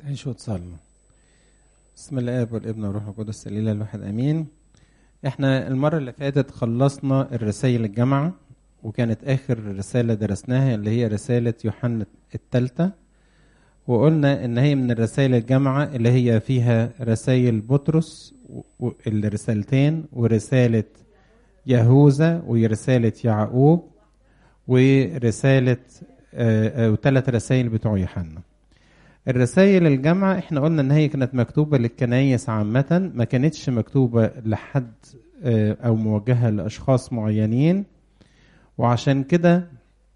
تعيشوا وتصلوا بسم الاب والابن والروح القدس الاله الواحد امين احنا المره اللي فاتت خلصنا الرسائل الجامعه وكانت اخر رساله درسناها اللي هي رساله يوحنا الثالثه وقلنا ان هي من الرسائل الجامعه اللي هي فيها رسائل بطرس و- الرسالتين ورساله يهوذا ورساله يعقوب ورساله وثلاث رسائل بتوع يوحنا الرسائل الجامعة احنا قلنا ان هي كانت مكتوبة للكنايس عامة ما كانتش مكتوبة لحد آه، او موجهة لاشخاص معينين وعشان كده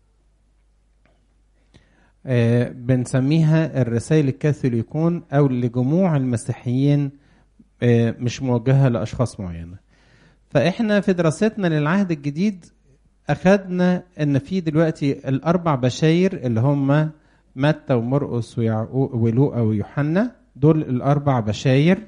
آه، بنسميها الرسائل الكاثوليكون او لجموع المسيحيين آه، مش موجهة لاشخاص معينة فاحنا في دراستنا للعهد الجديد اخدنا ان في دلوقتي الاربع بشاير اللي هم متى ومرقس ويعقوب ولوقا ويوحنا دول الاربع بشاير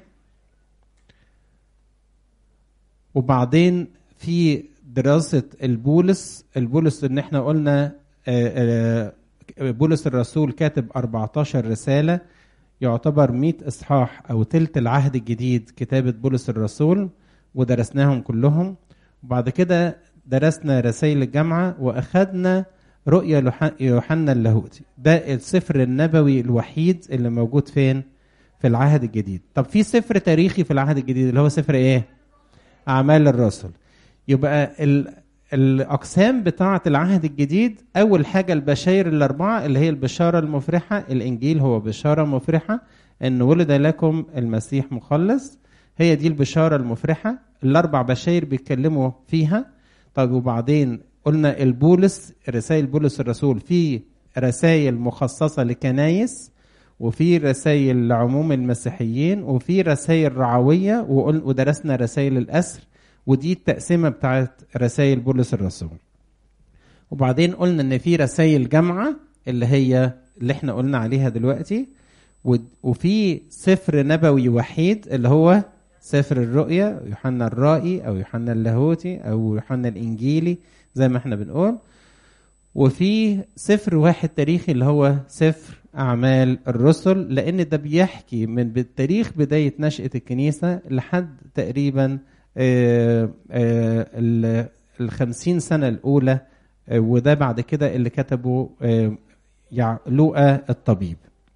وبعدين في دراسة البولس البولس ان احنا قلنا آه، آه، بولس الرسول كاتب 14 رسالة يعتبر 100 اصحاح او تلت العهد الجديد كتابة بولس الرسول ودرسناهم كلهم وبعد كده درسنا رسائل الجامعة واخدنا رؤيا لوح- يوحنا اللاهوتي ده السفر النبوي الوحيد اللي موجود فين في العهد الجديد طب في سفر تاريخي في العهد الجديد اللي هو سفر ايه اعمال الرسل يبقى ال... الاقسام بتاعه العهد الجديد اول حاجه البشاير الاربعه اللي هي البشاره المفرحه الانجيل هو بشاره مفرحه ان ولد لكم المسيح مخلص هي دي البشاره المفرحه الاربع بشاير بيتكلموا فيها طيب وبعدين قلنا البولس رسائل بولس الرسول في رسائل مخصصة لكنايس وفي رسائل لعموم المسيحيين وفي رسائل رعوية وقل- ودرسنا رسائل الأسر ودي التقسيمة بتاعت رسائل بولس الرسول وبعدين قلنا ان في رسائل جامعة اللي هي اللي احنا قلنا عليها دلوقتي و- وفي سفر نبوي وحيد اللي هو سفر الرؤيا يوحنا الرائي او يوحنا اللاهوتي او يوحنا الانجيلي زي ما احنا بنقول وفي سفر واحد تاريخي اللي هو سفر أعمال الرسل لأن ده بيحكي من بالتاريخ بداية نشأة الكنيسة لحد تقريبا آه، آه، ال- الخمسين سنة الأولى آه، وده بعد كده اللي كتبه آه، يع- لوقا الطبيب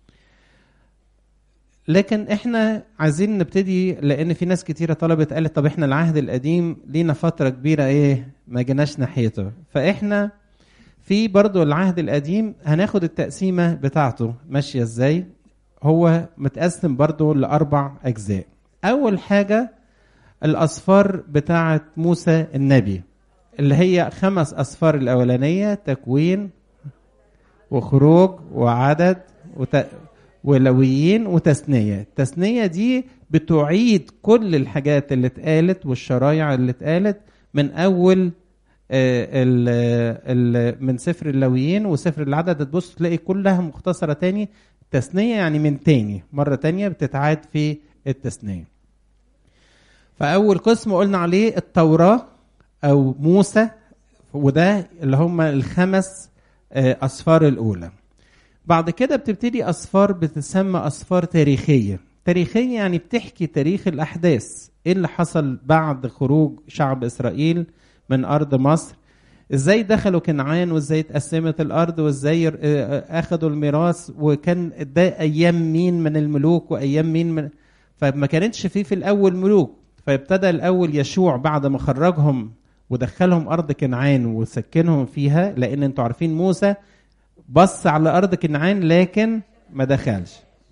لكن احنا عايزين نبتدي لان في ناس كتيره طلبت قالت طب احنا العهد القديم لينا فتره كبيره ايه ما جيناش ناحيته فاحنا في برضو العهد القديم هناخد التقسيمه بتاعته ماشيه ازاي هو متقسم برضو لاربع اجزاء اول حاجه الاسفار بتاعه موسى النبي اللي هي خمس اسفار الاولانيه تكوين وخروج وعدد وت... ولويين وتثنية التثنية دي بتعيد كل الحاجات اللي اتقالت والشرايع اللي اتقالت من أول آه، ال ال من سفر اللويين وسفر العدد تبص تلاقي كلها مختصرة تاني تثنية يعني من تاني مرة تانية بتتعاد في التثنية فأول قسم قلنا عليه التوراة أو موسى وده اللي هم الخمس آه، أسفار الأولى بعد كده بتبتدي أسفار بتسمى أسفار تاريخية تاريخية يعني بتحكي تاريخ الأحداث إيه اللي حصل بعد خروج شعب إسرائيل من أرض مصر إزاي دخلوا كنعان وإزاي اتقسمت الأرض وإزاي آه، أخدوا الميراث وكان ده أيام مين من الملوك وأيام مين من فما كانتش فيه في الأول ملوك فابتدى الأول يشوع بعد ما خرجهم ودخلهم أرض كنعان وسكنهم فيها لأن أنتوا عارفين موسى بص على ارض كنعان لكن ما دخلش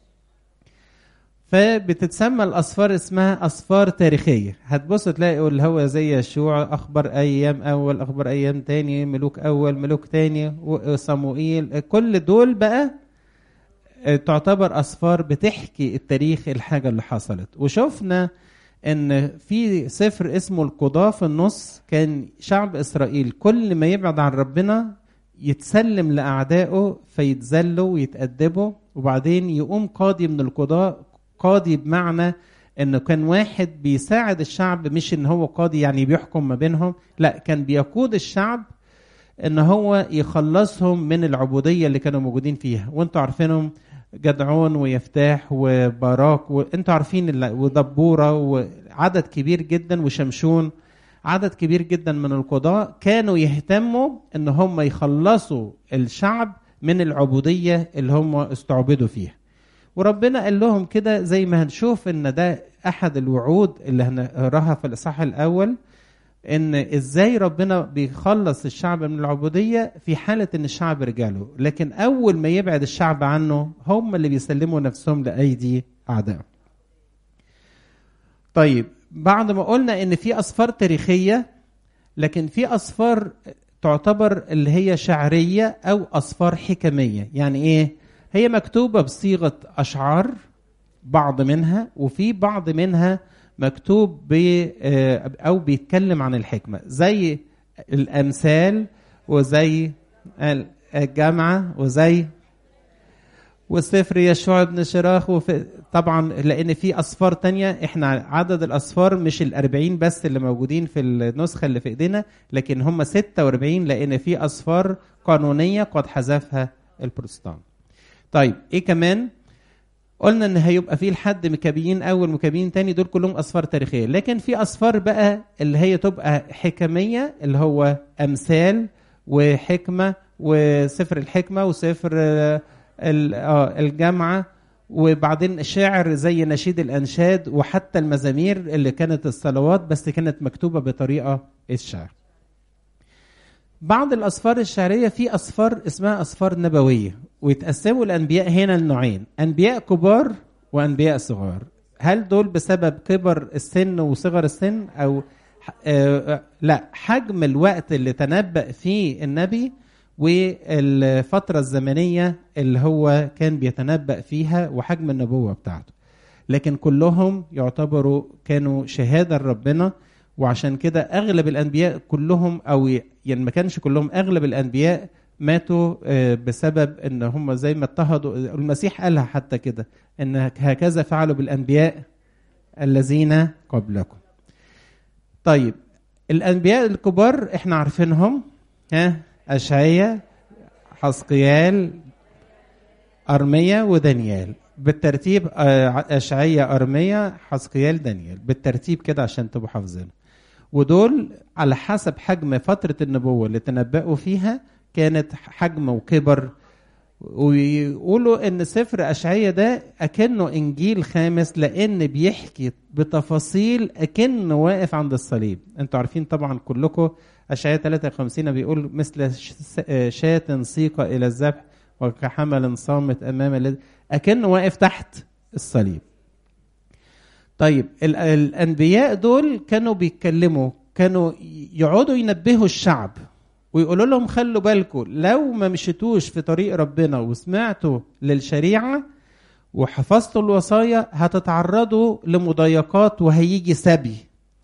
فبتتسمى الاسفار اسمها اسفار تاريخيه هتبص تلاقي اللي هو زي يشوع اخبار ايام اول اخبار ايام تاني ملوك اول ملوك تاني وصموئيل كل دول بقى آه، تعتبر اسفار بتحكي التاريخ الحاجه اللي حصلت وشفنا ان في سفر اسمه القضاة في النص كان شعب اسرائيل كل ما يبعد عن ربنا يتسلم لاعدائه فيتذلوا ويتأدبوا وبعدين يقوم قاضي من القضاء قاضي بمعنى انه كان واحد بيساعد الشعب مش ان هو قاضي يعني بيحكم ما بينهم لا كان بيقود الشعب ان هو يخلصهم من العبوديه اللي كانوا موجودين فيها وانتوا عارفينهم جدعون ويفتاح وبراك وانتوا عارفين ال- ودبوره وعدد كبير جدا وشمشون عدد كبير جدا من القضاة كانوا يهتموا ان هم يخلصوا الشعب من العبودية اللي هم استعبدوا فيها وربنا قال لهم كده زي ما هنشوف ان ده احد الوعود اللي هنقراها في الاصحاح الاول ان ازاي ربنا بيخلص الشعب من العبوديه في حاله ان الشعب رجع له لكن اول ما يبعد الشعب عنه هم اللي بيسلموا نفسهم لايدي اعدائهم طيب بعد ما قلنا ان في اسفار تاريخيه لكن في اسفار تعتبر اللي هي شعريه او اسفار حكميه يعني ايه هي مكتوبه بصيغه اشعار بعض منها وفي بعض منها مكتوب ب آه، او بيتكلم عن الحكمه زي الامثال وزي الجامعه وزي وسفر يشوع بن شراخ وفي طبعا لان في اصفار تانية احنا عدد الاصفار مش الأربعين بس اللي موجودين في النسخه اللي في ايدينا لكن هم 46 لان في اصفار قانونيه قد حذفها البروتستانت طيب ايه كمان قلنا ان هيبقى في لحد مكابيين اول مكابيين تاني دول كلهم اصفار تاريخيه لكن في اصفار بقى اللي هي تبقى حكميه اللي هو امثال وحكمه وسفر الحكمه وسفر آه، ال- آه، الجامعه وبعدين شعر زي نشيد الانشاد وحتى المزامير اللي كانت الصلوات بس كانت مكتوبه بطريقه الشعر بعض الاسفار الشعريه في اسفار اسمها اسفار نبويه ويتقسموا الانبياء هنا لنوعين انبياء كبار وانبياء صغار هل دول بسبب كبر السن وصغر السن او آه لا حجم الوقت اللي تنبأ فيه النبي والفترة الزمنية اللي هو كان بيتنبأ فيها وحجم النبوة بتاعته لكن كلهم يعتبروا كانوا شهادة لربنا وعشان كده أغلب الأنبياء كلهم أو يعني ما كانش كلهم أغلب الأنبياء ماتوا آه، بسبب ان هم زي ما اضطهدوا المسيح قالها حتى كده ان هكذا فعلوا بالانبياء الذين قبلكم طيب الانبياء الكبار احنا عارفينهم ها اشعيا حسقيال ارميا ودانيال بالترتيب آه، اشعيا ارميا حسقيال دانيال بالترتيب كده عشان تبقوا حافظينه ودول على حسب حجم فترة النبوة اللي تنبأوا فيها كانت حجم وكبر ويقولوا ان سفر اشعيا ده اكنه انجيل خامس لان بيحكي بتفاصيل اكنه واقف عند الصليب انتوا عارفين طبعا كلكم اشعيا 53 بيقول مثل شاة سيقة الى الذبح وكحمل صامت امام الذي اكنه واقف تحت الصليب طيب ال- الانبياء دول كانوا بيتكلموا كانوا يقعدوا ينبهوا الشعب ويقولوا لهم خلوا بالكم لو ما مشيتوش في طريق ربنا وسمعتوا للشريعه وحفظتوا الوصايا هتتعرضوا لمضايقات وهيجي سبي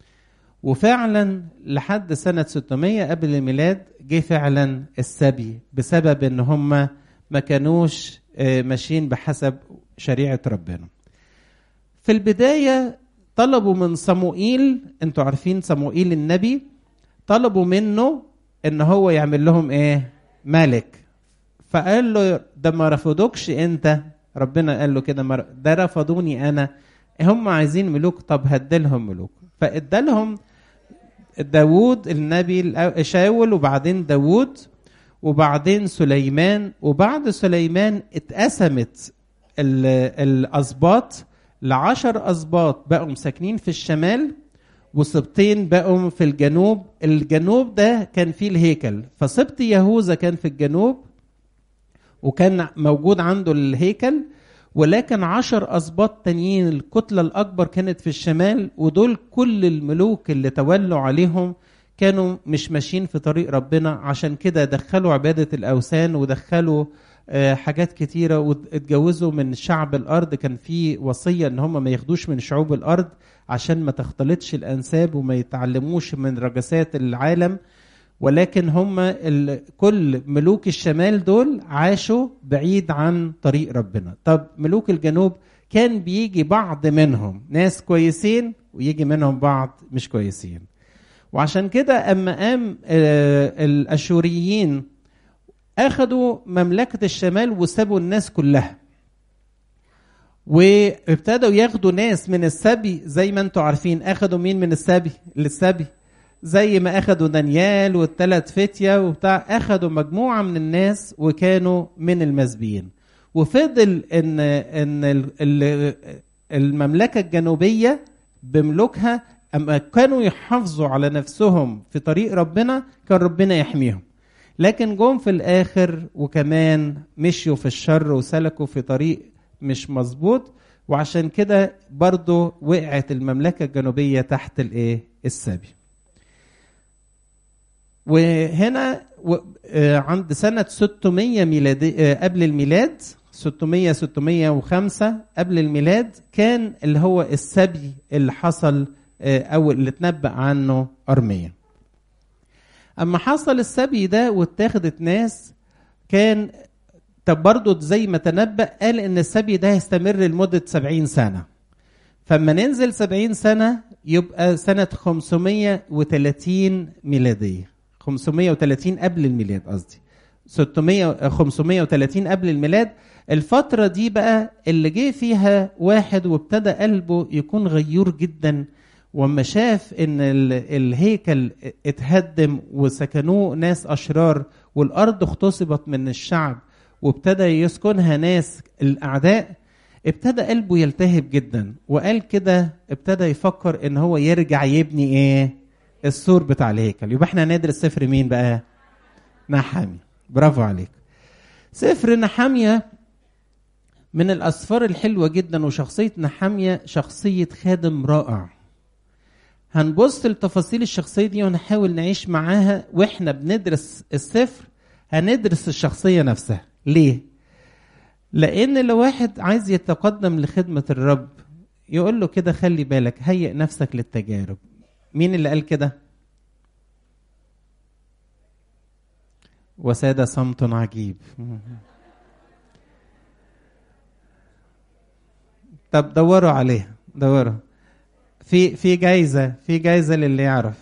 وفعلا لحد سنة 600 قبل الميلاد جه فعلا السبي بسبب ان هم ما كانوش آه، ماشيين بحسب شريعة ربنا في البداية طلبوا من صموئيل انتوا عارفين صموئيل النبي طلبوا منه ان هو يعمل لهم ايه ملك فقال له ده ما رفضوكش انت ربنا قال له كده ما ر- ده رفضوني انا هم عايزين ملوك طب هديلهم ملوك فادالهم داوود النبي الأو- شاول وبعدين داوود وبعدين سليمان وبعد سليمان اتقسمت ال- الاسباط لعشر اسباط بقوا ساكنين في الشمال وسبطين بقوا في الجنوب الجنوب ده كان فيه الهيكل فسبط يهوذا كان في الجنوب وكان موجود عنده الهيكل ولكن عشر أسباط تانيين الكتلة الأكبر كانت في الشمال ودول كل الملوك اللي تولوا عليهم كانوا مش ماشيين في طريق ربنا عشان كده دخلوا عبادة الأوثان ودخلوا آه، حاجات كتيرة واتجوزوا من شعب الأرض كان في وصية إن هم ما ياخدوش من شعوب الأرض عشان ما تختلطش الأنساب وما يتعلموش من رجسات العالم ولكن هم ال... كل ملوك الشمال دول عاشوا بعيد عن طريق ربنا طب ملوك الجنوب كان بيجي بعض منهم ناس كويسين ويجي منهم بعض مش كويسين وعشان كده اما قام آه، الاشوريين اخذوا مملكه الشمال وسابوا الناس كلها وابتدوا ياخدوا ناس من السبي زي ما انتم عارفين اخدوا مين من السبي للسبي زي ما اخدوا دانيال والثلاث فتية وبتاع اخدوا مجموعة من الناس وكانوا من المسبيين وفضل ان ان ال- ال- المملكة الجنوبية بملوكها اما كانوا يحافظوا على نفسهم في طريق ربنا كان ربنا يحميهم لكن جم في الاخر وكمان مشيوا في الشر وسلكوا في طريق مش مظبوط وعشان كده برضو وقعت المملكة الجنوبية تحت الايه السبي وهنا و- آه، عند سنة 600 ميلادي آه، قبل الميلاد 600 605 قبل الميلاد كان اللي هو السبي اللي حصل آه، او اللي اتنبأ عنه أرميا اما حصل السبي ده واتاخدت ناس كان طب برضه زي ما تنبأ قال ان السبي ده هيستمر لمدة 70 سنة فما ننزل 70 سنة يبقى سنة 530 ميلادية 530 قبل الميلاد قصدي 600 530 قبل الميلاد الفترة دي بقى اللي جه فيها واحد وابتدى قلبه يكون غيور جدا وما شاف ان ال- الهيكل اتهدم وسكنوه ناس اشرار والارض اغتصبت من الشعب وابتدى يسكنها ناس الاعداء ابتدى قلبه يلتهب جدا وقال كده ابتدى يفكر ان هو يرجع يبني ايه السور بتاع الهيكل يبقى احنا هندرس سفر مين بقى نحامي برافو عليك سفر نحامية من الأسفار الحلوة جدا وشخصية نحامية شخصية خادم رائع هنبص لتفاصيل الشخصية دي ونحاول نعيش معاها واحنا بندرس السفر هندرس الشخصية نفسها ليه؟ لأن لو واحد عايز يتقدم لخدمة الرب يقول له كده خلي بالك هيئ نفسك للتجارب مين اللي قال كده؟ وساد صمت عجيب طب دوروا عليها دوروا في في جايزة في جايزة للي يعرف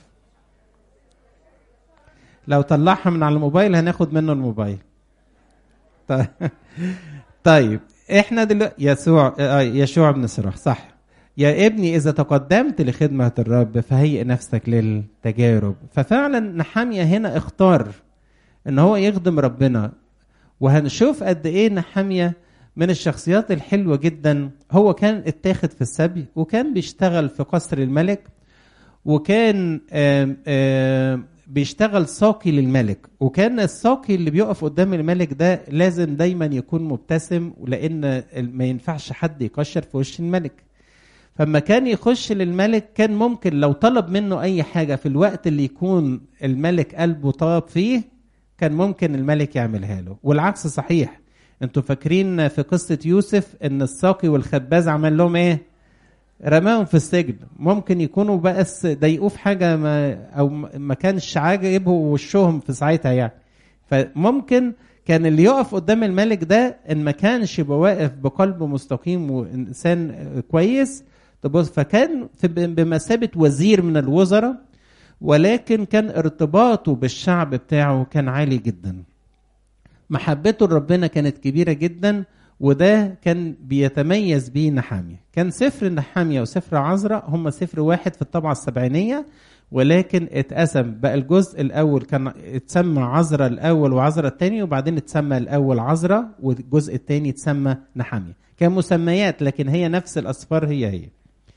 لو طلعها من على الموبايل هناخد منه الموبايل طيب طيب احنا دلوقتي يسوع آه، يشوع بن سراح صح يا ابني اذا تقدمت لخدمه الرب فهيئ نفسك للتجارب ففعلا نحاميه هنا اختار ان هو يخدم ربنا وهنشوف قد ايه نحاميه من الشخصيات الحلوه جدا هو كان اتاخد في السبي وكان بيشتغل في قصر الملك وكان آم آم بيشتغل ساقي للملك وكان الساقي اللي بيقف قدام الملك ده لازم دايما يكون مبتسم لان ما ينفعش حد يكشر في وش الملك فما كان يخش للملك كان ممكن لو طلب منه اي حاجه في الوقت اللي يكون الملك قلبه طاب فيه كان ممكن الملك يعملها له والعكس صحيح انتوا فاكرين في قصه يوسف ان الساقي والخباز عمل لهم ايه رماهم في السجن ممكن يكونوا بس ضايقوه في حاجه ما او ما كانش عاجبه وشهم في ساعتها يعني فممكن كان اللي يقف قدام الملك ده ان ما كانش يبقى واقف بقلب مستقيم وانسان كويس تبص فكان في بمثابه وزير من الوزراء ولكن كان ارتباطه بالشعب بتاعه كان عالي جدا محبته لربنا كانت كبيره جدا وده كان بيتميز بيه نحامية كان سفر نحامية وسفر عزرا هما سفر واحد في الطبعة السبعينية ولكن اتقسم بقى الجزء الأول كان اتسمى عزرا الأول وعزرا الثاني وبعدين اتسمى الأول عزرا والجزء الثاني اتسمى نحامية كان مسميات لكن هي نفس الأسفار هي هي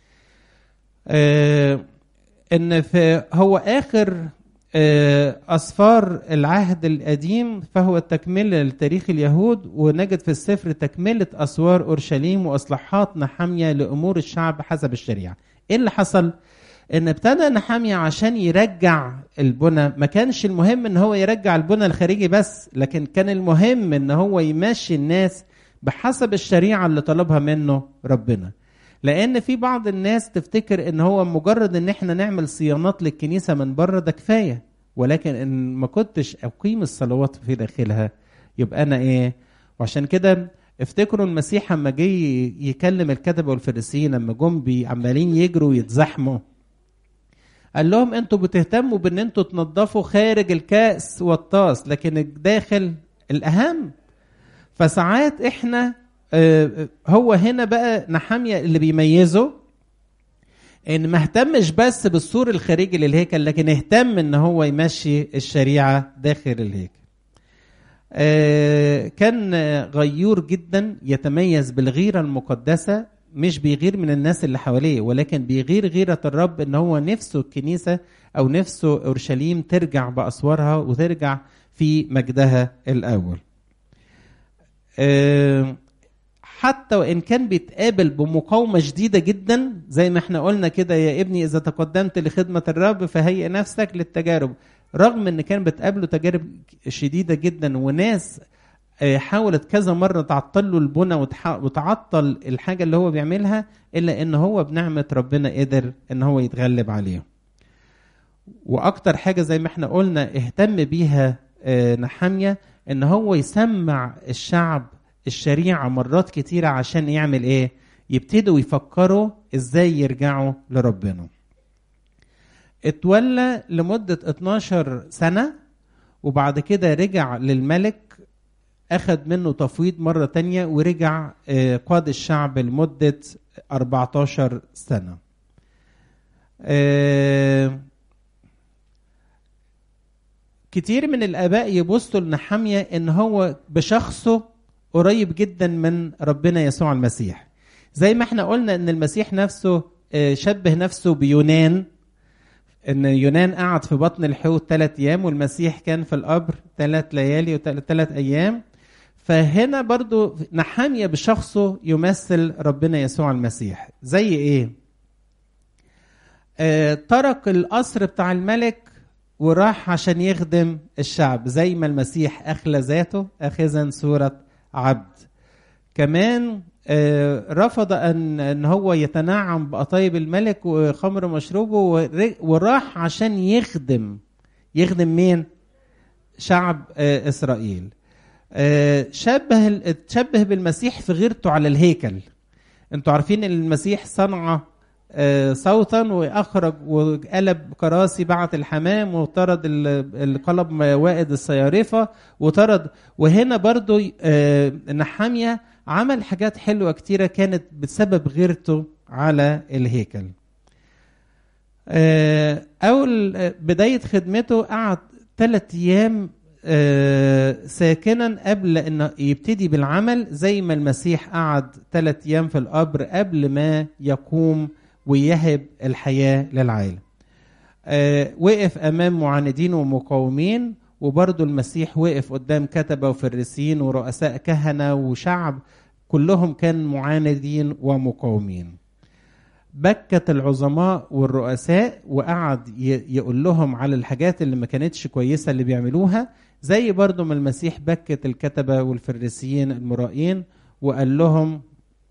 آه ان في هو آخر أسفار العهد القديم فهو تكملة لتاريخ اليهود ونجد في السفر تكملة أسوار أورشليم وإصلاحات نحامية لأمور الشعب حسب الشريعة إيه اللي حصل؟ إن ابتدى نحامية عشان يرجع البنى ما كانش المهم إن هو يرجع البنى الخارجي بس لكن كان المهم إن هو يمشي الناس بحسب الشريعة اللي طلبها منه ربنا لان في بعض الناس تفتكر ان هو مجرد ان احنا نعمل صيانات للكنيسه من بره ده كفايه ولكن ان ما كنتش اقيم الصلوات في داخلها يبقى انا ايه وعشان كده افتكروا المسيح لما جه يكلم الكتبه والفريسيين لما جم عمالين يجروا ويتزحموا قال لهم انتوا بتهتموا بان انتوا تنظفوا خارج الكاس والطاس لكن الداخل الاهم فساعات احنا آه، هو هنا بقى نحامية اللي بيميزه ان ما اهتمش بس بالسور الخارجي للهيكل لكن اهتم ان هو يمشي الشريعه داخل الهيكل آه، كان غيور جدا يتميز بالغيره المقدسه مش بيغير من الناس اللي حواليه ولكن بيغير غيره الرب ان هو نفسه الكنيسه او نفسه اورشليم ترجع باسوارها وترجع في مجدها الاول آه، حتى وان كان بيتقابل بمقاومه شديده جدا زي ما احنا قلنا كده يا ابني اذا تقدمت لخدمه الرب فهيئ نفسك للتجارب رغم ان كان بتقابله تجارب شديده جدا وناس آه، حاولت كذا مره تعطل له البنى وتح- وتعطل الحاجه اللي هو بيعملها الا ان هو بنعمه ربنا قدر ان هو يتغلب عليهم واكتر حاجه زي ما احنا قلنا اهتم بيها آه، نحاميه ان هو يسمع الشعب الشريعه مرات كتيره عشان يعمل ايه يبتدوا يفكروا ازاي يرجعوا لربنا اتولى لمده 12 سنه وبعد كده رجع للملك اخذ منه تفويض مره تانية ورجع آه، قاد الشعب لمده 14 سنه آه، كتير من الاباء يبصوا لنحاميه ان هو بشخصه قريب جدا من ربنا يسوع المسيح زي ما احنا قلنا ان المسيح نفسه آه، شبه نفسه بيونان ان يونان قعد في بطن الحوت ثلاث ايام والمسيح كان في القبر ثلاث ليالي وثلاث ايام فهنا برضو نحاميه بشخصه يمثل ربنا يسوع المسيح زي ايه آه، ترك القصر بتاع الملك وراح عشان يخدم الشعب زي ما المسيح أخلى ذاته أخذا صورة عبد كمان آه، رفض أن, أن هو يتنعم بقطايب الملك وخمر مشروبه ور- وراح عشان يخدم يخدم مين؟ شعب آه، إسرائيل آه، شبه تشبه بالمسيح في غيرته على الهيكل انتوا عارفين ان المسيح صنع آه، صوتا واخرج وقلب كراسي بعت الحمام وطرد ال- القلب موائد الصيارفه وطرد وهنا برضو آه، نحاميه عمل حاجات حلوه كتيره كانت بسبب غيرته على الهيكل آه، اول آه، بدايه خدمته قعد ثلاث ايام آه، ساكنا قبل ان يبتدي بالعمل زي ما المسيح قعد ثلاث ايام في القبر قبل ما يقوم ويهب الحياه للعالم. آه، وقف امام معاندين ومقاومين وبرضه المسيح وقف قدام كتبه وفريسيين ورؤساء كهنه وشعب كلهم كان معاندين ومقاومين. بكت العظماء والرؤساء وقعد ي- يقول لهم على الحاجات اللي ما كانتش كويسة اللي بيعملوها زي برضو ما المسيح بكت الكتبة والفريسيين المرائين وقال لهم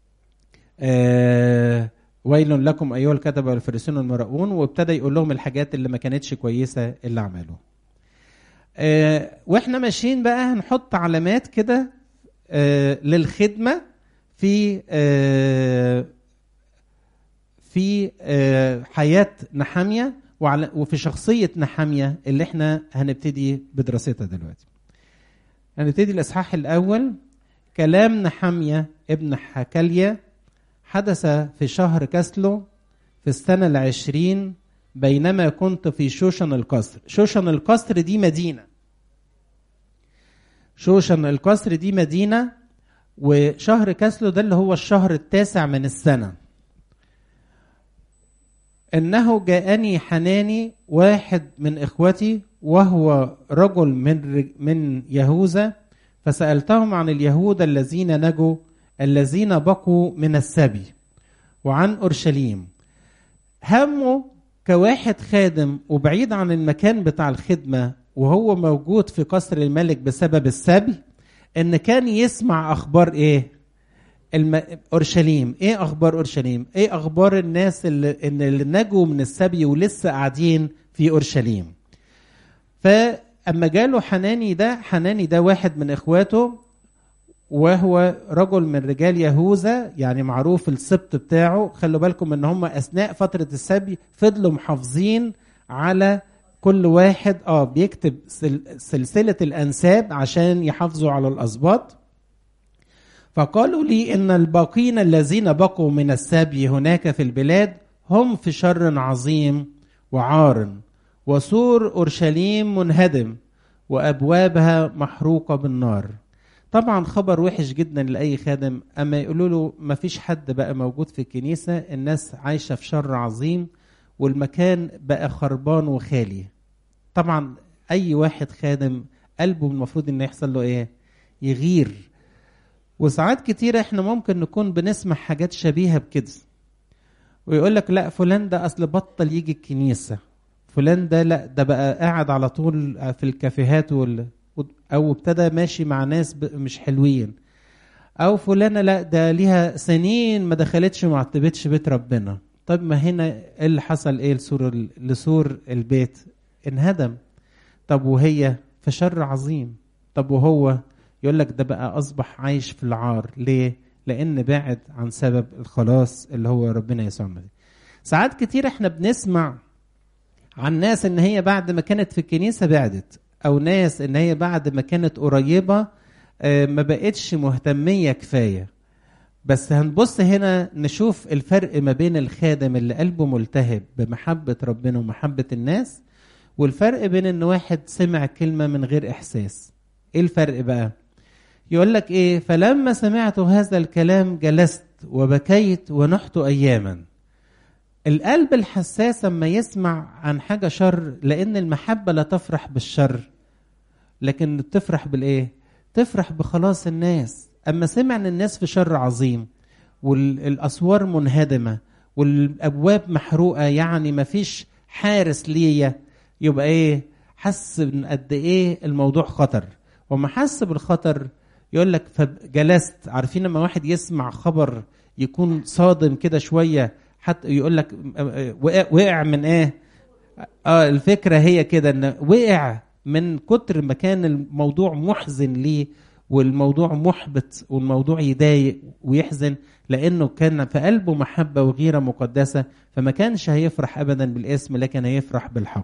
آه ويل لكم أيها الكتبة والفريسيون المرؤون وابتدى يقول لهم الحاجات اللي ما كانتش كويسة اللي عملوها آه واحنا ماشيين بقى هنحط علامات كده آه للخدمة في آه في آه، حياة نحامية وعلى- وفي شخصية نحامية اللي احنا هنبتدي بدراستها دلوقتي هنبتدي الإصحاح الأول كلام نحامية ابن حكاليا حدث في شهر كسلو في السنة العشرين بينما كنت في شوشن القصر شوشن القصر دي مدينة شوشن القصر دي مدينة وشهر كسلو ده اللي هو الشهر التاسع من السنة انه جاءني حناني واحد من اخوتي وهو رجل من رج- من يهوذا فسالتهم عن اليهود الذين نجوا الذين بقوا من السبي وعن اورشليم همه كواحد خادم وبعيد عن المكان بتاع الخدمه وهو موجود في قصر الملك بسبب السبي ان كان يسمع اخبار ايه الم... اورشليم ايه اخبار اورشليم ايه اخبار الناس اللي, إن اللي نجوا من السبي ولسه قاعدين في اورشليم فاما جاله حناني ده حناني ده واحد من اخواته وهو رجل من رجال يهوذا يعني معروف السبط بتاعه خلوا بالكم ان هم اثناء فتره السبي فضلوا محافظين على كل واحد اه بيكتب سل... سلسله الانساب عشان يحافظوا على الاسباط فقالوا لي ان الباقين الذين بقوا من السبي هناك في البلاد هم في شر عظيم وعار وسور اورشليم منهدم وابوابها محروقه بالنار طبعا خبر وحش جدا لاي خادم اما يقولوا له ما فيش حد بقى موجود في الكنيسه الناس عايشه في شر عظيم والمكان بقى خربان وخالي طبعا اي واحد خادم قلبه المفروض انه يحصل له ايه يغير وساعات كتيرة احنا ممكن نكون بنسمع حاجات شبيهة بكده ويقول لك لا فلان ده اصل بطل يجي الكنيسة فلان ده لا ده بقى قاعد على طول في الكافيهات وال... او ابتدى ماشي مع ناس مش حلوين او فلانة لا ده ليها سنين ما دخلتش ما عتبتش بيت ربنا طب ما هنا ايه اللي حصل ايه لسور لسور البيت انهدم طب وهي في شر عظيم طب وهو يقول لك ده بقى اصبح عايش في العار ليه لان بعد عن سبب الخلاص اللي هو ربنا يسوع المسيح ساعات كتير احنا بنسمع عن ناس ان هي بعد ما كانت في الكنيسه بعدت او ناس ان هي بعد ما كانت قريبه ما بقتش مهتميه كفايه بس هنبص هنا نشوف الفرق ما بين الخادم اللي قلبه ملتهب بمحبه ربنا ومحبه الناس والفرق بين ان واحد سمع كلمه من غير احساس ايه الفرق بقى يقول لك ايه فلما سمعت هذا الكلام جلست وبكيت ونحت اياما القلب الحساس لما يسمع عن حاجه شر لان المحبه لا تفرح بالشر لكن تفرح بالايه تفرح بخلاص الناس اما سمع ان الناس في شر عظيم والاسوار منهدمه والابواب محروقه يعني مفيش حارس ليا يبقى ايه حس ان قد ايه الموضوع خطر وما حس بالخطر يقول لك فجلست عارفين لما واحد يسمع خبر يكون صادم كده شويه حتى يقول لك وقع من ايه اه الفكره هي كده ان وقع من كتر ما كان الموضوع محزن ليه والموضوع محبط والموضوع يضايق ويحزن لانه كان في قلبه محبه وغيره مقدسه فما كانش هيفرح ابدا بالاسم لكن هيفرح بالحق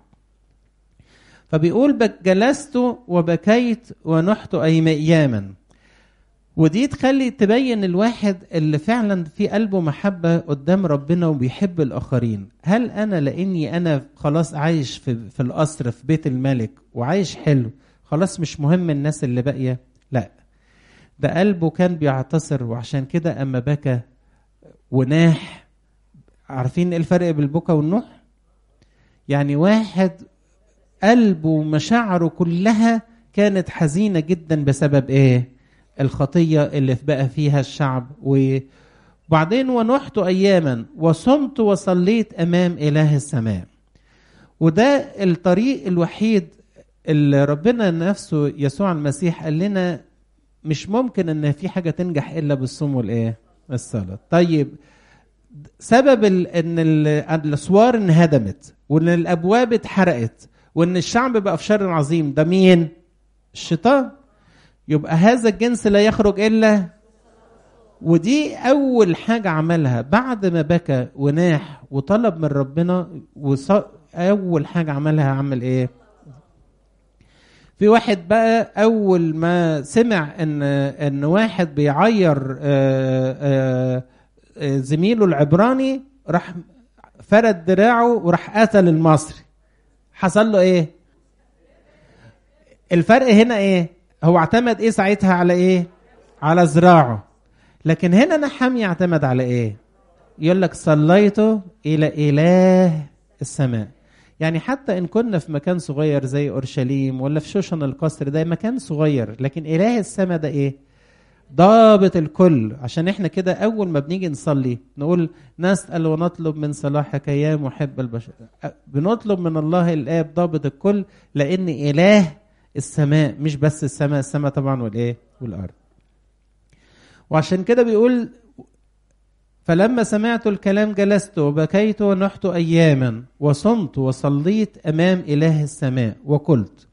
فبيقول جلست وبكيت ونحت اياما ودي تخلي تبين الواحد اللي فعلا في قلبه محبة قدام ربنا وبيحب الآخرين هل أنا لأني أنا خلاص عايش في, في القصر في بيت الملك وعايش حلو خلاص مش مهم الناس اللي باقية لا ده قلبه كان بيعتصر وعشان كده أما بكى وناح عارفين ايه الفرق بالبكا والنوح يعني واحد قلبه ومشاعره كلها كانت حزينة جدا بسبب ايه الخطية اللي بقى فيها الشعب وبعدين ونحت أياما وصمت وصليت أمام إله السماء وده الطريق الوحيد اللي ربنا نفسه يسوع المسيح قال لنا مش ممكن ان في حاجه تنجح الا بالصوم والايه الصلاه طيب سبب ال ان الاسوار انهدمت وان الابواب اتحرقت وان الشعب بقى في شر عظيم ده مين الشيطان يبقى هذا الجنس لا يخرج الا ودي اول حاجه عملها بعد ما بكى وناح وطلب من ربنا وص... اول حاجه عملها عمل ايه في واحد بقى اول ما سمع ان ان واحد بيعير آآ آآ زميله العبراني راح فرد دراعه وراح قتل المصري حصل له ايه الفرق هنا ايه هو اعتمد ايه ساعتها على ايه على ذراعه لكن هنا نحم يعتمد على ايه يقول لك صليت الى اله السماء يعني حتى ان كنا في مكان صغير زي اورشليم ولا في شوشن القصر ده مكان صغير لكن اله السماء ده ايه ضابط الكل عشان احنا كده اول ما بنيجي نصلي نقول نسال ونطلب من صلاحك يا محب البشر بنطلب من الله الاب ضابط الكل لان اله السماء مش بس السماء السماء طبعا والايه والارض وعشان كده بيقول فلما سمعت الكلام جلست وبكيت ونحت اياما وصمت وصليت امام اله السماء وقلت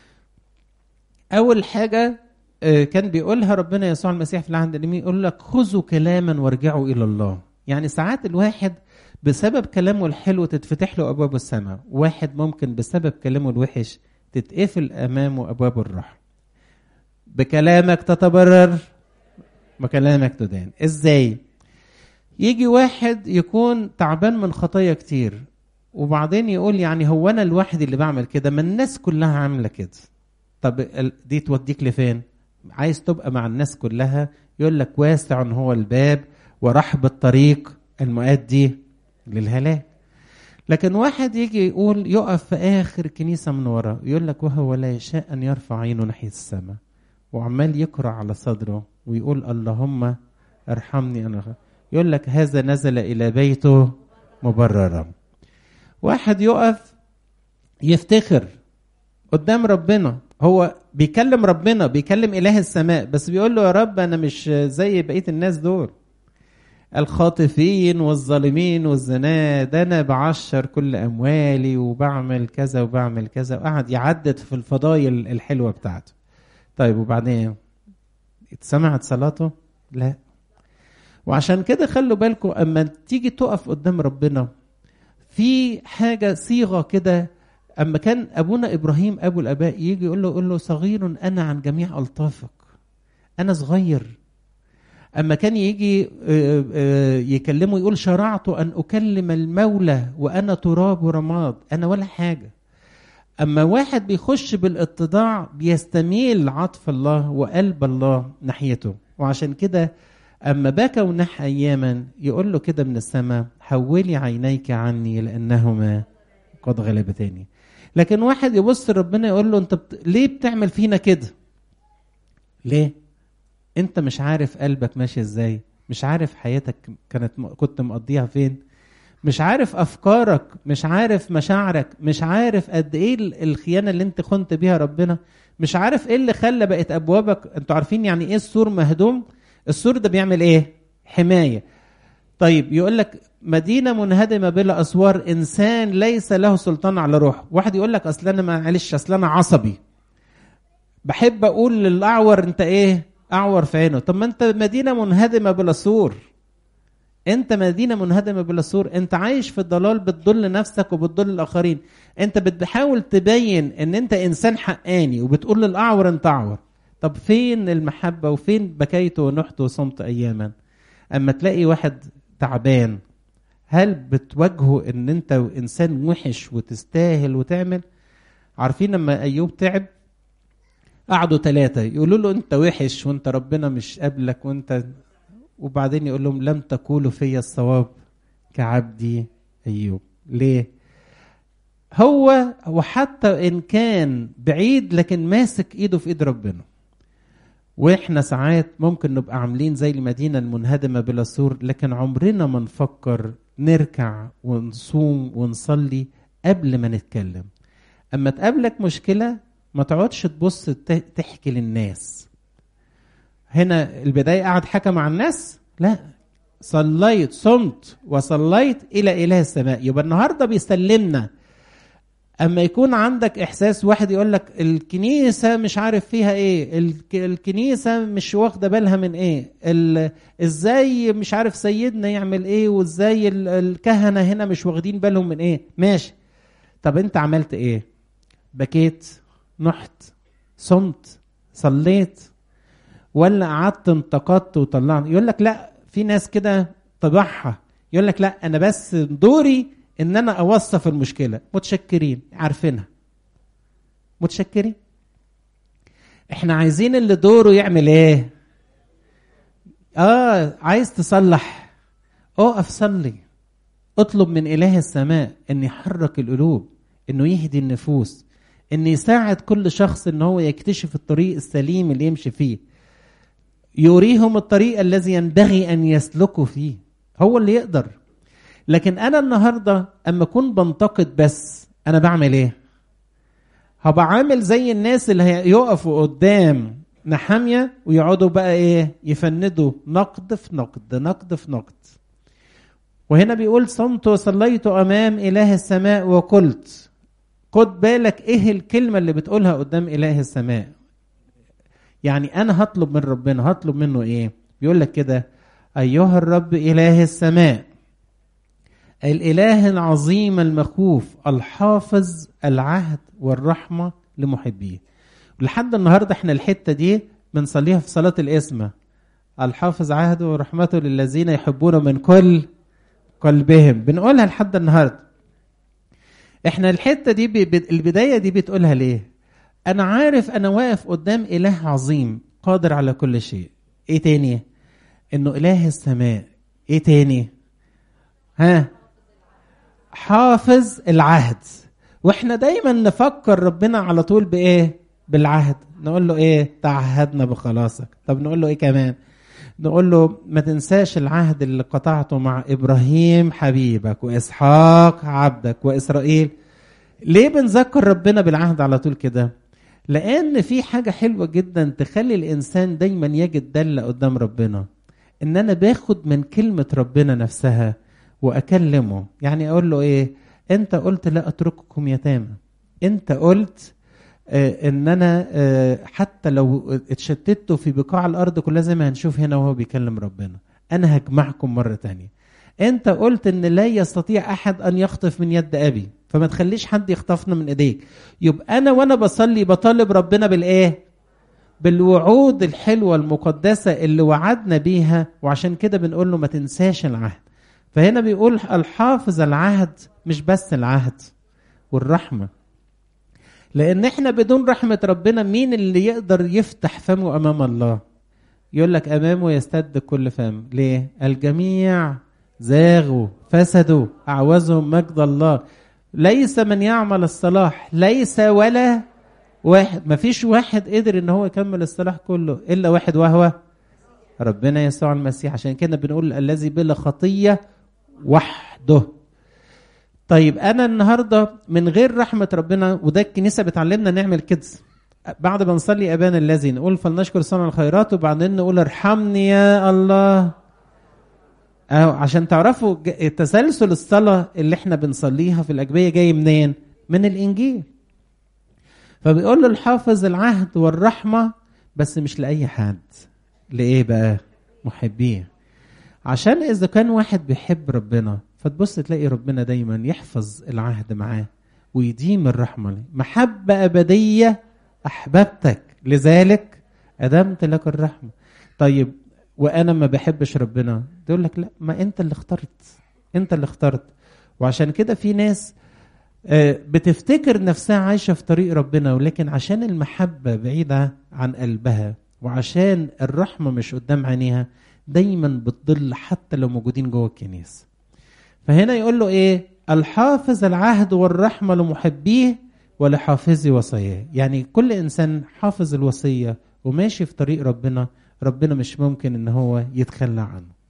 اول حاجه كان بيقولها ربنا يسوع المسيح في العهد القديم يقول لك خذوا كلاما وارجعوا الى الله يعني ساعات الواحد بسبب كلامه الحلو تتفتح له ابواب السماء واحد ممكن بسبب كلامه الوحش تتقفل امامه ابواب الرحمه بكلامك تتبرر بكلامك تدان ازاي يجي واحد يكون تعبان من خطايا كتير وبعدين يقول يعني هو انا الواحد اللي بعمل كده ما الناس كلها عامله كده طب دي توديك لفين عايز تبقى مع الناس كلها يقول لك واسع هو الباب ورحب الطريق المؤدي للهلاك لكن واحد يجي يقول يقف في اخر كنيسه من ورا يقول لك وهو لا يشاء ان يرفع عينه ناحيه السماء وعمال يقرا على صدره ويقول اللهم ارحمني انا يقول لك هذا نزل الى بيته مبررا واحد يقف يفتخر قدام ربنا هو بيكلم ربنا بيكلم اله السماء بس بيقول له يا رب انا مش زي بقيه الناس دول الخاطفين والظالمين والزنا ده انا بعشر كل اموالي وبعمل كذا وبعمل كذا وقعد يعدد في الفضايل الحلوه بتاعته طيب وبعدين اتسمعت صلاته لا وعشان كده خلوا بالكم اما تيجي تقف قدام ربنا في حاجه صيغه كده اما كان ابونا ابراهيم ابو الاباء يجي يقول له يقول له صغير انا عن جميع الطافك انا صغير اما كان يجي يكلمه يقول شرعت ان اكلم المولى وانا تراب ورماد انا ولا حاجه اما واحد بيخش بالاتضاع بيستميل عطف الله وقلب الله ناحيته وعشان كده اما بكى ونح اياما يقول له كده من السماء حولي عينيك عني لانهما قد غلبتني لكن واحد يبص ربنا يقول له انت بت... ليه بتعمل فينا كده ليه انت مش عارف قلبك ماشي ازاي مش عارف حياتك كانت كنت مقضيها فين مش عارف افكارك مش عارف مشاعرك مش عارف قد ايه الخيانه اللي انت خنت بيها ربنا مش عارف ايه اللي خلى بقت ابوابك انتوا عارفين يعني ايه السور مهدوم السور ده بيعمل ايه حمايه طيب يقول لك مدينة منهدمة بلا أسوار إنسان ليس له سلطان على روحه واحد يقول لك أصل أنا معلش أصل أنا عصبي بحب أقول للأعور أنت إيه أعور في عينه طب ما أنت مدينة منهدمة بلا سور أنت مدينة منهدمة بلا سور أنت عايش في الضلال بتضل نفسك وبتضل الآخرين أنت بتحاول تبين أن أنت إنسان حقاني وبتقول للأعور أنت أعور طب فين المحبة وفين بكيت ونحت وصمت أياما أما تلاقي واحد تعبان هل بتواجهه ان انت انسان وحش وتستاهل وتعمل عارفين لما ايوب تعب قعدوا ثلاثة يقولوا له انت وحش وانت ربنا مش قابلك وانت وبعدين يقول لهم لم تقولوا في الصواب كعبدي ايوب ليه هو وحتى ان كان بعيد لكن ماسك ايده في ايد ربنا واحنا ساعات ممكن نبقى عاملين زي المدينة المنهدمة بلا سور لكن عمرنا ما نفكر نركع ونصوم ونصلي قبل ما نتكلم اما تقابلك مشكلة ما تقعدش تبص تحكي للناس هنا البداية قعد حكى مع الناس لا صليت صمت وصليت إلى إله السماء يبقى النهاردة بيسلمنا اما يكون عندك احساس واحد يقول لك الكنيسه مش عارف فيها ايه الكنيسه مش واخده بالها من ايه ازاي مش عارف سيدنا يعمل ايه وازاي الكهنه هنا مش واخدين بالهم من ايه ماشي طب انت عملت ايه بكيت نحت صمت صليت ولا قعدت انتقدت وطلعت يقول لك لا في ناس كده طبعها يقول لك لا انا بس دوري ان انا اوصف المشكله متشكرين عارفينها متشكرين احنا عايزين اللي دوره يعمل ايه اه عايز تصلح اقف صلي اطلب من اله السماء ان يحرك القلوب انه يهدي النفوس ان يساعد كل شخص ان هو يكتشف الطريق السليم اللي يمشي فيه يريهم الطريق الذي ينبغي ان يسلكوا فيه هو اللي يقدر لكن انا النهارده اما اكون بنتقد بس انا بعمل ايه هبقى عامل زي الناس اللي هيقفوا قدام نحامية ويقعدوا بقى ايه يفندوا نقد في نقد نقد في نقد وهنا بيقول صمت وصليت امام اله السماء وقلت خد بالك ايه الكلمة اللي بتقولها قدام اله السماء يعني انا هطلب من ربنا هطلب منه ايه بيقول لك كده ايها الرب اله السماء الاله العظيم المخوف الحافظ العهد والرحمه لمحبيه لحد النهارده احنا الحته دي بنصليها في صلاه الاسمه الحافظ عهده ورحمته للذين يحبونه من كل قلبهم بنقولها لحد النهارده احنا الحته دي ب... البدايه دي بتقولها ليه انا عارف انا واقف قدام اله عظيم قادر على كل شيء ايه تاني انه اله السماء ايه تاني ها حافظ العهد واحنا دايما نفكر ربنا على طول بايه بالعهد نقول له ايه تعهدنا بخلاصك طب نقول له ايه كمان نقول له ما تنساش العهد اللي قطعته مع ابراهيم حبيبك واسحاق عبدك واسرائيل ليه بنذكر ربنا بالعهد على طول كده لان في حاجه حلوه جدا تخلي الانسان دايما يجد دله قدام ربنا ان انا باخد من كلمه ربنا نفسها واكلمه يعني اقول له ايه انت قلت لا اترككم يتامى انت قلت آه ان انا آه حتى لو اتشتتوا في بقاع الارض كلها زي ما هنشوف هنا وهو بيكلم ربنا انا هجمعكم مره تانية انت قلت ان لا يستطيع احد ان يخطف من يد ابي فما تخليش حد يخطفنا من ايديك يبقى انا وانا بصلي بطالب ربنا بالايه بالوعود الحلوه المقدسه اللي وعدنا بيها وعشان كده بنقول له ما تنساش العهد فهنا بيقول الحافظ العهد مش بس العهد والرحمه لان احنا بدون رحمه ربنا مين اللي يقدر يفتح فمه امام الله يقول لك امامه يستد كل فم ليه الجميع زاغوا فسدوا اعوزهم مجد الله ليس من يعمل الصلاح ليس ولا واحد ما فيش واحد قدر ان هو يكمل الصلاح كله الا واحد وهو ربنا يسوع المسيح عشان كده بنقول الذي بلا خطيه وحده طيب انا النهارده من غير رحمه ربنا وده الكنيسه بتعلمنا نعمل كده بعد ما نصلي ابانا الذي نقول فلنشكر صانع الخيرات وبعدين نقول ارحمني يا الله أو عشان تعرفوا تسلسل الصلاة اللي احنا بنصليها في الأجبية جاي منين؟ من الإنجيل. فبيقول له الحافظ العهد والرحمة بس مش لأي حد. لإيه بقى؟ محبيه. عشان إذا كان واحد بيحب ربنا فتبص تلاقي ربنا دايما يحفظ العهد معاه ويديم الرحمة محبة أبدية أحببتك لذلك أدمت لك الرحمة. طيب وانا ما بحبش ربنا تقول لك لا ما انت اللي اخترت انت اللي اخترت وعشان كده في ناس بتفتكر نفسها عايشه في طريق ربنا ولكن عشان المحبه بعيده عن قلبها وعشان الرحمه مش قدام عينيها دايما بتضل حتى لو موجودين جوه الكنيسه فهنا يقول له ايه الحافظ العهد والرحمه لمحبيه ولحافظي وصاياه يعني كل انسان حافظ الوصيه وماشي في طريق ربنا ربنا مش ممكن ان هو يتخلى عنه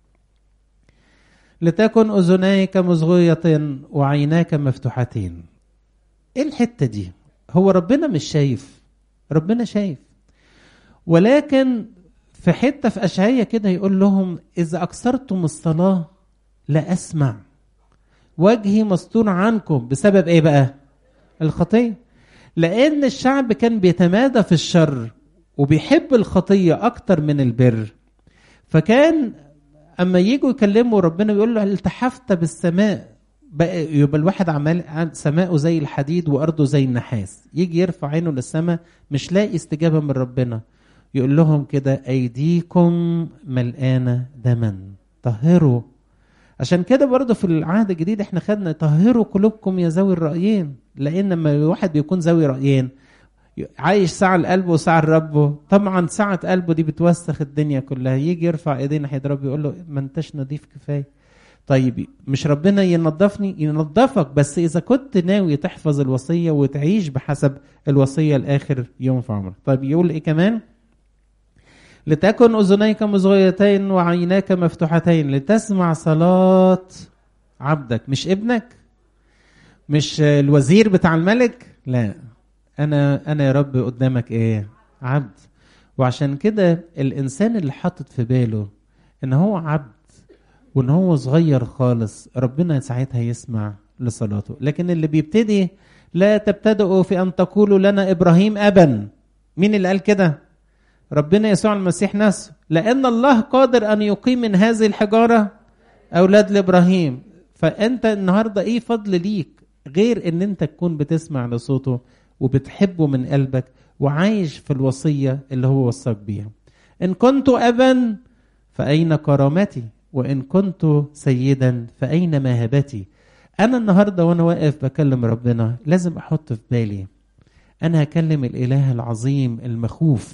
لتكن اذناك مصغية وعيناك مفتوحتين ايه الحتة دي هو ربنا مش شايف ربنا شايف ولكن في حتة في أشعية كده يقول لهم إذا أكثرتم الصلاة لا أسمع وجهي مستور عنكم بسبب إيه بقى الخطية لأن الشعب كان بيتمادى في الشر وبيحب الخطية أكتر من البر فكان أما يجوا يكلموا ربنا بيقول له التحفت بالسماء بقى يبقى الواحد عمال سماءه زي الحديد وأرضه زي النحاس يجي يرفع عينه للسماء مش لاقي استجابة من ربنا يقول لهم كده أيديكم ملقانة دما طهروا عشان كده برضه في العهد الجديد احنا خدنا طهروا قلوبكم يا ذوي الرأيين لأن لما الواحد بيكون ذوي رأيين عايش ساعة لقلبه وساعة لربه طبعا ساعة قلبه دي بتوسخ الدنيا كلها يجي يرفع ايديه ناحية ربه يقول له ما انتش نظيف كفاية طيب مش ربنا ينظفني ينظفك بس اذا كنت ناوي تحفظ الوصية وتعيش بحسب الوصية لاخر يوم في عمرك طيب يقول ايه كمان لتكن اذنيك مصغيتين وعيناك مفتوحتين لتسمع صلاة عبدك مش ابنك مش الوزير بتاع الملك لا انا انا يا رب قدامك ايه عبد وعشان كده الانسان اللي حاطط في باله ان هو عبد وان هو صغير خالص ربنا ساعتها يسمع لصلاته لكن اللي بيبتدي لا تبتدئوا في ان تقولوا لنا ابراهيم ابا مين اللي قال كده ربنا يسوع المسيح نفسه لان الله قادر ان يقيم من هذه الحجاره اولاد لابراهيم فانت النهارده ايه فضل ليك غير ان انت تكون بتسمع لصوته وبتحبه من قلبك وعايش في الوصية اللي هو وصاك بيها إن كنت أبا فأين كرامتي وإن كنت سيدا فأين مهبتي أنا النهاردة وأنا واقف بكلم ربنا لازم أحط في بالي أنا هكلم الإله العظيم المخوف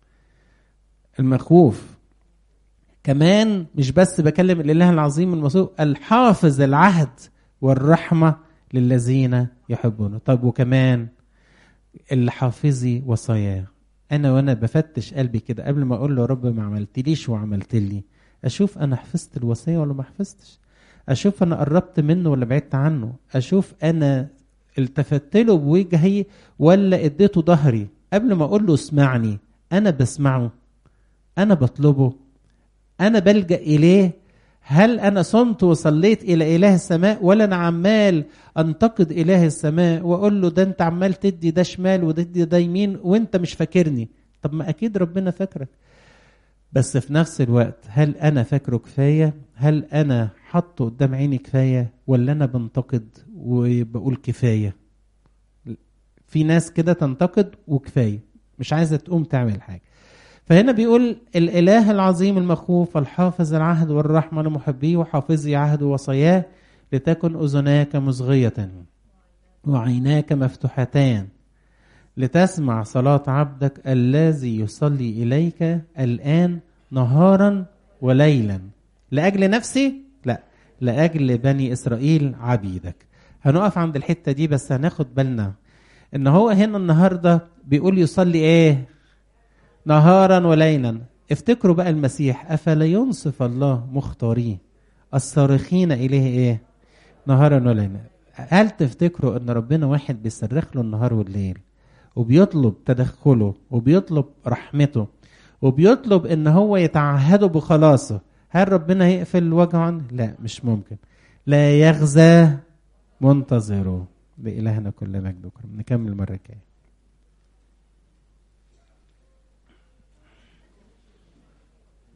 المخوف كمان مش بس بكلم الإله العظيم المخوف الحافظ العهد والرحمة للذين يحبونه طب وكمان اللي حافظي وصاياه انا وانا بفتش قلبي كده قبل ما اقول له يا رب ما عملتليش وعملت لي اشوف انا حفظت الوصيه ولا ما حفظتش اشوف انا قربت منه ولا بعدت عنه اشوف انا التفت له بوجهي ولا اديته ظهري قبل ما اقول له اسمعني انا بسمعه انا بطلبه انا بلجا اليه هل انا صمت وصليت الى اله السماء ولا انا عمال انتقد اله السماء واقول له ده انت عمال تدي ده شمال وتدي ده يمين وانت مش فاكرني طب ما اكيد ربنا فاكرك بس في نفس الوقت هل انا فاكره كفايه هل انا حاطه قدام عيني كفايه ولا انا بنتقد وبقول كفايه في ناس كده تنتقد وكفايه مش عايزه تقوم تعمل حاجه فهنا بيقول الإله العظيم المخوف الحافظ العهد والرحمة لمحبيه وحافظي عهد وصاياه لتكن أذناك مصغية وعيناك مفتوحتان لتسمع صلاة عبدك الذي يصلي إليك الآن نهارا وليلا لأجل نفسي؟ لا لأجل بني إسرائيل عبيدك هنقف عند الحتة دي بس هناخد بالنا إن هو هنا النهاردة بيقول يصلي إيه؟ نهارا وليلا افتكروا بقى المسيح افلا ينصف الله مختاريه الصارخين اليه ايه نهارا وليلا هل تفتكروا ان ربنا واحد بيصرخ له النهار والليل وبيطلب تدخله وبيطلب رحمته وبيطلب ان هو يتعهده بخلاصه هل ربنا هيقفل وجهه لا مش ممكن لا يغزى منتظره لإلهنا كل مجد وكرم نكمل المره الجايه